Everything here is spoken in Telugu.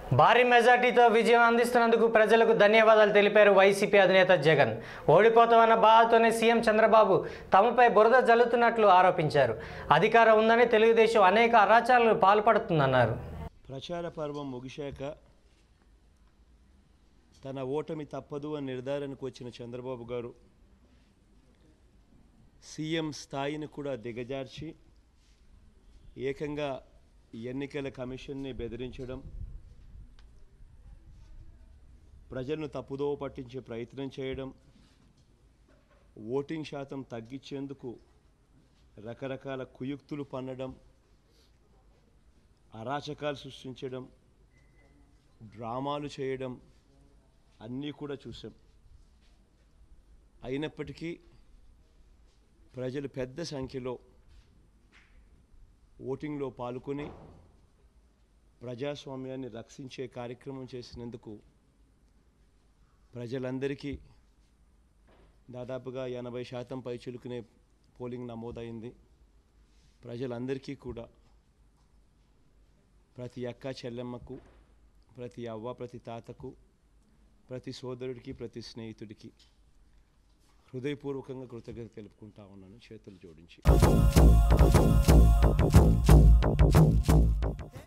భారీ మెజార్టీతో విజయం అందిస్తున్నందుకు ప్రజలకు ధన్యవాదాలు తెలిపారు వైసీపీ అధినేత జగన్ ఓడిపోతామన్న బాధతోనే సీఎం చంద్రబాబు తమపై బురద జల్లుతున్నట్లు ఆరోపించారు అధికారం ఉందని తెలుగుదేశం అనేక అరాచారాలు పాల్పడుతుందన్నారు ప్రచార పర్వం ముగిశాక తన ఓటమి తప్పదు అని నిర్ధారణకు వచ్చిన చంద్రబాబు గారు సీఎం స్థాయిని కూడా దిగజార్చి ఏకంగా ఎన్నికల కమిషన్ని బెదిరించడం ప్రజలను తప్పుదోవ పట్టించే ప్రయత్నం చేయడం ఓటింగ్ శాతం తగ్గించేందుకు రకరకాల కుయుక్తులు పన్నడం అరాచకాలు సృష్టించడం డ్రామాలు చేయడం అన్నీ కూడా చూసాం అయినప్పటికీ ప్రజలు పెద్ద సంఖ్యలో ఓటింగ్లో పాల్గొని ప్రజాస్వామ్యాన్ని రక్షించే కార్యక్రమం చేసినందుకు ప్రజలందరికీ దాదాపుగా ఎనభై శాతం పైచులుకునే పోలింగ్ నమోదైంది ప్రజలందరికీ కూడా ప్రతి అక్క చెల్లెమ్మకు ప్రతి అవ్వ ప్రతి తాతకు ప్రతి సోదరుడికి ప్రతి స్నేహితుడికి హృదయపూర్వకంగా కృతజ్ఞత తెలుపుకుంటా ఉన్నాను చేతులు జోడించి